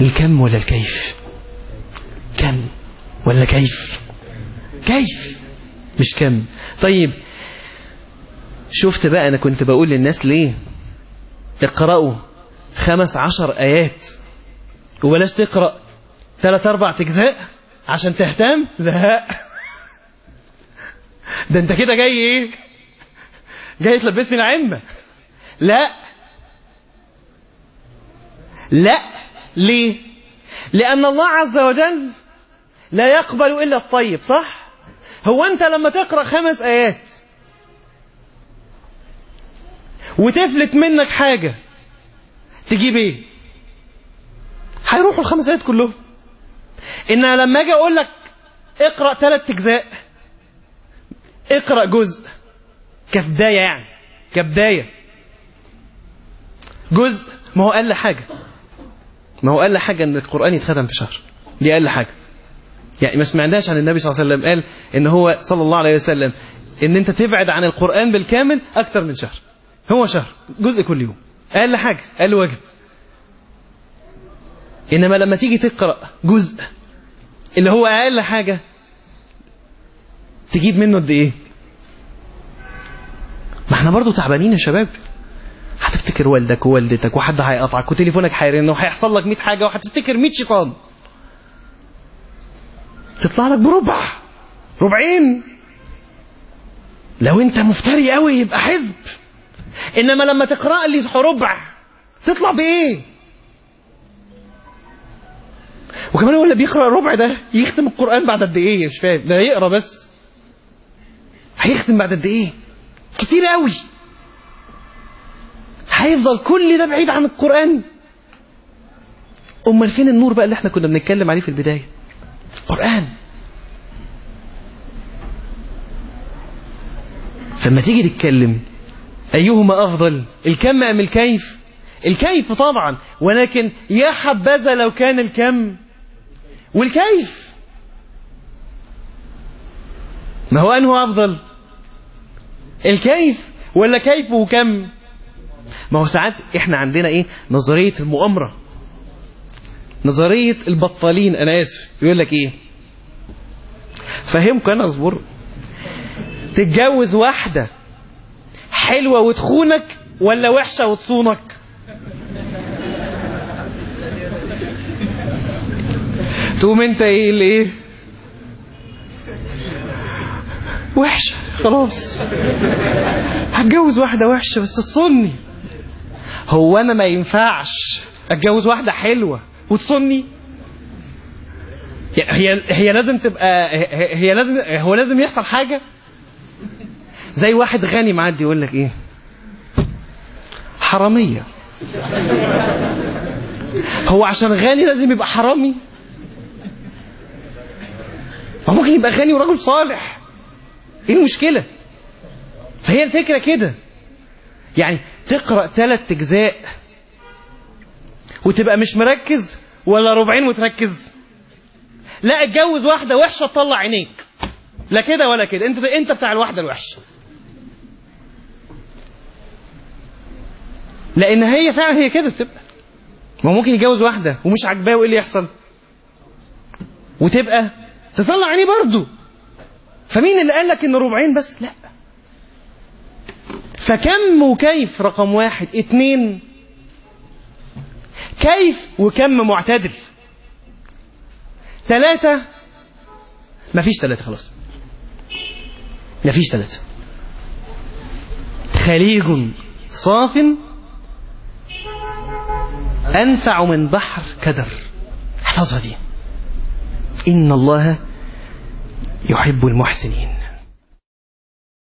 الكم ولا الكيف كم ولا كيف كيف مش كم طيب شفت بقى أنا كنت بقول للناس ليه اقرأوا خمس عشر آيات وبلاش تقرأ ثلاث أربع أجزاء عشان تهتم لا ده انت كده جاي ايه جاي تلبسني العمة لا لا ليه لأن الله عز وجل لا يقبل إلا الطيب صح هو أنت لما تقرأ خمس آيات وتفلت منك حاجة تجيب ايه هيروحوا الخمس آيات كلهم إن لما أجي أقول لك اقرأ ثلاث أجزاء اقرأ جزء كبداية يعني كبداية جزء ما هو أقل حاجة ما هو أقل حاجة أن القرآن يتختم في شهر دي أقل حاجة يعني ما سمعناش عن النبي صلى الله عليه وسلم قال إن هو صلى الله عليه وسلم إن أنت تبعد عن القرآن بالكامل أكثر من شهر هو شهر جزء كل يوم أقل حاجة أقل واجب إنما لما تيجي تقرأ جزء اللي هو أقل حاجة تجيب منه قد إيه ما احنا برضو تعبانين يا شباب هتفتكر والدك ووالدتك وحد هيقطعك وتليفونك هيرن وهيحصل لك 100 حاجه وهتفتكر 100 شيطان تطلع لك بربع ربعين لو انت مفتري قوي يبقى حزب انما لما تقرا لي ربع تطلع بايه وكمان هو اللي بيقرا الربع ده يختم القران بعد قد ايه مش فاهم ده يقرا بس هيختم بعد قد ايه كتير قوي هيفضل كل ده بعيد عن القرآن أمال فين النور بقى اللي احنا كنا بنتكلم عليه في البداية القرآن فلما تيجي تتكلم أيهما أفضل الكم أم الكيف الكيف طبعا ولكن يا حبذا لو كان الكم والكيف ما هو أنه أفضل الكيف ولا كيف وكم ما هو ساعات احنا عندنا ايه نظرية المؤامرة نظرية البطالين انا اسف يقول لك ايه فهمك انا اصبر تتجوز واحدة حلوة وتخونك ولا وحشة وتصونك تقوم انت ايه اللي ايه وحشة خلاص هتجوز واحدة وحشة بس تصني هو أنا ما ينفعش أتجوز واحدة حلوة وتصني هي هي لازم تبقى هي لازم هو لازم يحصل حاجة زي واحد غني معدي يقول لك ايه حرامية هو عشان غني لازم يبقى حرامي ما ممكن يبقى غني ورجل صالح ايه المشكلة فهي الفكرة كده يعني تقرأ ثلاث اجزاء وتبقى مش مركز ولا ربعين وتركز لا اتجوز واحدة وحشة تطلع عينيك لا كده ولا كده انت انت بتاع الواحدة الوحشة لان هي فعلا هي كده تبقى ما ممكن يتجوز واحدة ومش عاجباه وايه اللي يحصل وتبقى تطلع عينيه برضه فمين اللي قال لك ان ربعين بس لا فكم وكيف رقم واحد اتنين كيف وكم معتدل ثلاثة مفيش ثلاثة خلاص مفيش ثلاثة خليج صاف أنفع من بحر كدر احفظها دي إن الله يحب المحسنين